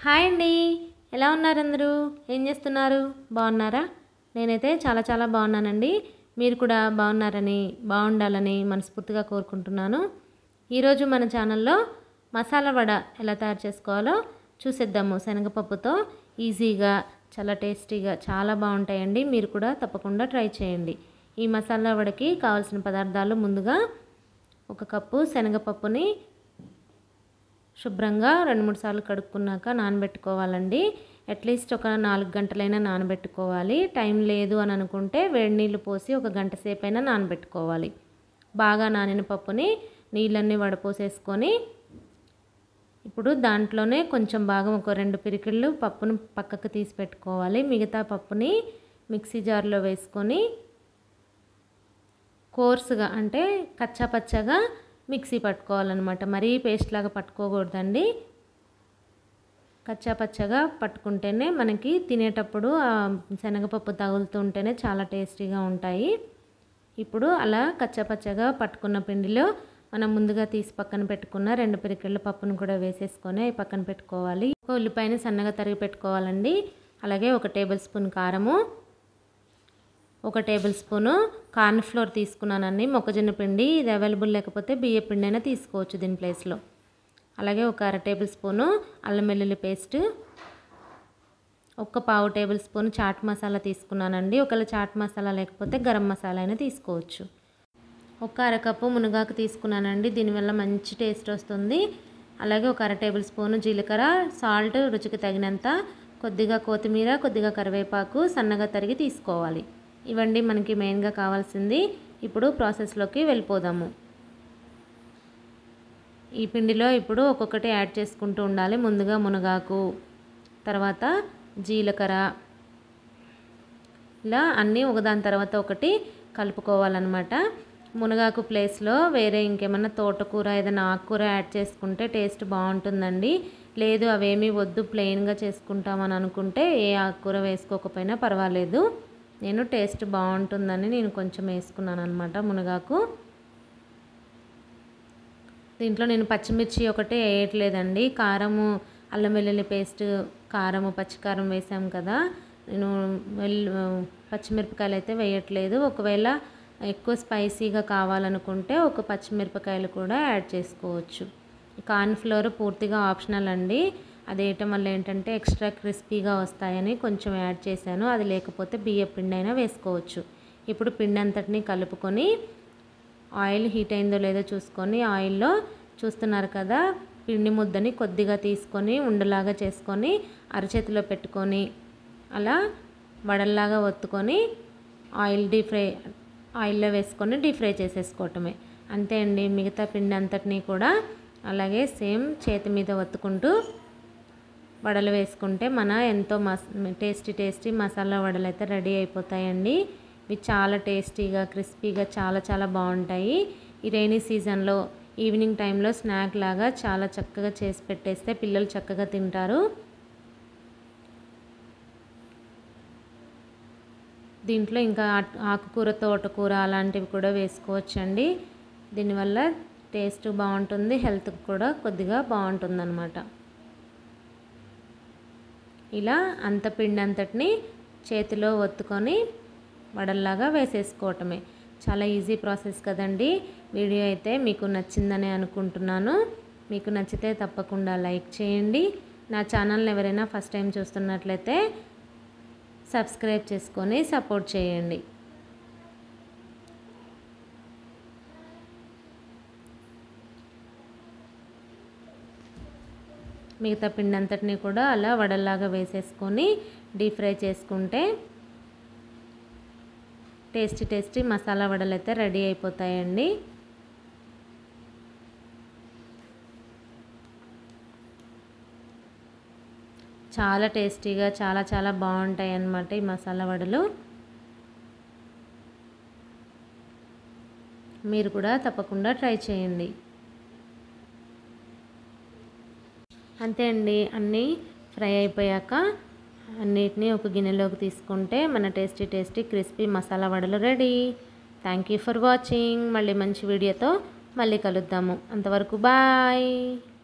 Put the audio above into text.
hi అండి ఎలా ఉన్నారు అందరూ ఏం చేస్తున్నారు బాగున్నారా నేనైతే చాలా చాలా బాగున్నానండి మీరు కూడా బాగున్నారని బాగుండాలని మనస్ఫూర్తిగా కోరుకుంటున్నాను ఈరోజు మన ఛానల్లో మసాలా వడ ఎలా తయారు చేసుకోవాలో చూసేద్దాము శనగపప్పుతో ఈజీగా చాలా టేస్టీగా చాలా బాగుంటాయండి మీరు కూడా తప్పకుండా ట్రై చేయండి ఈ మసాలా వడకి కావాల్సిన పదార్థాలు ముందుగా ఒక కప్పు శనగపప్పుని శుభ్రంగా రెండు మూడు సార్లు కడుక్కున్నాక నానబెట్టుకోవాలండి అట్లీస్ట్ ఒక నాలుగు గంటలైనా నానబెట్టుకోవాలి టైం లేదు అని అనుకుంటే వేడి నీళ్ళు పోసి ఒక గంట సేపు అయినా నానబెట్టుకోవాలి బాగా నానిన పప్పుని నీళ్ళన్నీ వడపోసేసుకొని ఇప్పుడు దాంట్లోనే కొంచెం భాగం ఒక రెండు పిరికిళ్ళు పప్పును పక్కకు తీసి పెట్టుకోవాలి మిగతా పప్పుని మిక్సీ జార్లో వేసుకొని కోర్సుగా అంటే కచ్చా పచ్చగా మిక్సీ పట్టుకోవాలన్నమాట మరీ పేస్ట్ లాగా పట్టుకోకూడదండి కచ్చా పచ్చగా పట్టుకుంటేనే మనకి తినేటప్పుడు ఆ శనగపప్పు తగులుతుంటేనే చాలా టేస్టీగా ఉంటాయి ఇప్పుడు అలా కచ్చా పచ్చగా పట్టుకున్న పిండిలో మనం ముందుగా తీసి పక్కన పెట్టుకున్న రెండు పిరికెళ్ళ పప్పును కూడా వేసేసుకొని అవి పక్కన పెట్టుకోవాలి ఒక ఉల్లిపాయని సన్నగా తరిగి పెట్టుకోవాలండి అలాగే ఒక టేబుల్ స్పూన్ కారము ఒక టేబుల్ స్పూను కార్న్ ఫ్లోర్ తీసుకున్నానండి మొక్కజొన్న పిండి ఇది అవైలబుల్ లేకపోతే బియ్య పిండి అయినా తీసుకోవచ్చు దీని ప్లేస్లో అలాగే ఒక అర టేబుల్ స్పూను అల్లం వెల్లుల్లి పేస్ట్ ఒక పావు టేబుల్ స్పూన్ చాట్ మసాలా తీసుకున్నానండి ఒకవేళ చాట్ మసాలా లేకపోతే గరం మసాలా అయినా తీసుకోవచ్చు ఒక అరకప్పు మునగాకు తీసుకున్నానండి దీనివల్ల మంచి టేస్ట్ వస్తుంది అలాగే ఒక అర టేబుల్ స్పూను జీలకర్ర సాల్ట్ రుచికి తగినంత కొద్దిగా కొత్తిమీర కొద్దిగా కరివేపాకు సన్నగా తరిగి తీసుకోవాలి ఇవండి మనకి మెయిన్గా కావాల్సింది ఇప్పుడు ప్రాసెస్లోకి వెళ్ళిపోదాము ఈ పిండిలో ఇప్పుడు ఒక్కొక్కటి యాడ్ చేసుకుంటూ ఉండాలి ముందుగా మునగాకు తర్వాత జీలకర్ర ఇలా అన్నీ ఒకదాని తర్వాత ఒకటి కలుపుకోవాలన్నమాట మునగాకు ప్లేస్లో వేరే ఇంకేమన్నా తోటకూర ఏదైనా ఆకుకూర యాడ్ చేసుకుంటే టేస్ట్ బాగుంటుందండి లేదు అవేమీ వద్దు ప్లెయిన్గా చేసుకుంటామని అనుకుంటే ఏ ఆకుకూర వేసుకోకపోయినా పర్వాలేదు నేను టేస్ట్ బాగుంటుందని నేను కొంచెం వేసుకున్నాను అనమాట మునగాకు దీంట్లో నేను పచ్చిమిర్చి ఒకటే వేయట్లేదండి కారము అల్లం వెల్లుల్లి పేస్ట్ కారము పచ్చికారం వేసాం కదా నేను వెల్లు పచ్చిమిరపకాయలు అయితే వేయట్లేదు ఒకవేళ ఎక్కువ స్పైసీగా కావాలనుకుంటే ఒక పచ్చిమిరపకాయలు కూడా యాడ్ చేసుకోవచ్చు కార్న్ ఫ్లోర్ పూర్తిగా ఆప్షనల్ అండి అది వేయటం వల్ల ఏంటంటే ఎక్స్ట్రా క్రిస్పీగా వస్తాయని కొంచెం యాడ్ చేశాను అది లేకపోతే బియ్య పిండి అయినా వేసుకోవచ్చు ఇప్పుడు పిండి అంతటిని కలుపుకొని ఆయిల్ హీట్ అయిందో లేదో చూసుకొని ఆయిల్లో చూస్తున్నారు కదా పిండి ముద్దని కొద్దిగా తీసుకొని ఉండలాగా చేసుకొని అరచేతిలో పెట్టుకొని అలా వడల్లాగా ఒత్తుకొని ఆయిల్ డీప్ ఫ్రై ఆయిల్లో వేసుకొని డీప్ ఫ్రై చేసేసుకోవటమే అంతే అండి మిగతా పిండి అంతటినీ కూడా అలాగే సేమ్ చేతి మీద ఒత్తుకుంటూ వడలు వేసుకుంటే మన ఎంతో మస్ టేస్టీ టేస్టీ మసాలా వడలు అయితే రెడీ అయిపోతాయండి ఇవి చాలా టేస్టీగా క్రిస్పీగా చాలా చాలా బాగుంటాయి ఈ రైనీ సీజన్లో ఈవినింగ్ టైంలో స్నాక్ లాగా చాలా చక్కగా చేసి పెట్టేస్తే పిల్లలు చక్కగా తింటారు దీంట్లో ఇంకా ఆకుకూర తోటకూర అలాంటివి కూడా వేసుకోవచ్చండి దీనివల్ల టేస్ట్ బాగుంటుంది హెల్త్కి కూడా కొద్దిగా బాగుంటుంది అనమాట ఇలా అంత పిండి అంతటిని చేతిలో ఒత్తుకొని వడల్లాగా వేసేసుకోవటమే చాలా ఈజీ ప్రాసెస్ కదండి వీడియో అయితే మీకు నచ్చిందని అనుకుంటున్నాను మీకు నచ్చితే తప్పకుండా లైక్ చేయండి నా ఛానల్ని ఎవరైనా ఫస్ట్ టైం చూస్తున్నట్లయితే సబ్స్క్రైబ్ చేసుకొని సపోర్ట్ చేయండి మిగతా పిండి అంతటిని కూడా అలా వడల్లాగా వేసేసుకొని డీప్ ఫ్రై చేసుకుంటే టేస్టీ టేస్టీ మసాలా వడలు అయితే రెడీ అయిపోతాయండి చాలా టేస్టీగా చాలా చాలా బాగుంటాయి అన్నమాట ఈ మసాలా వడలు మీరు కూడా తప్పకుండా ట్రై చేయండి అంతే అండి అన్నీ ఫ్రై అయిపోయాక అన్నిటినీ ఒక గిన్నెలోకి తీసుకుంటే మన టేస్టీ టేస్టీ క్రిస్పీ మసాలా వడలు ready thank you for watching మళ్ళీ మంచి వీడియోతో మళ్ళీ కలుద్దాము అంతవరకు బాయ్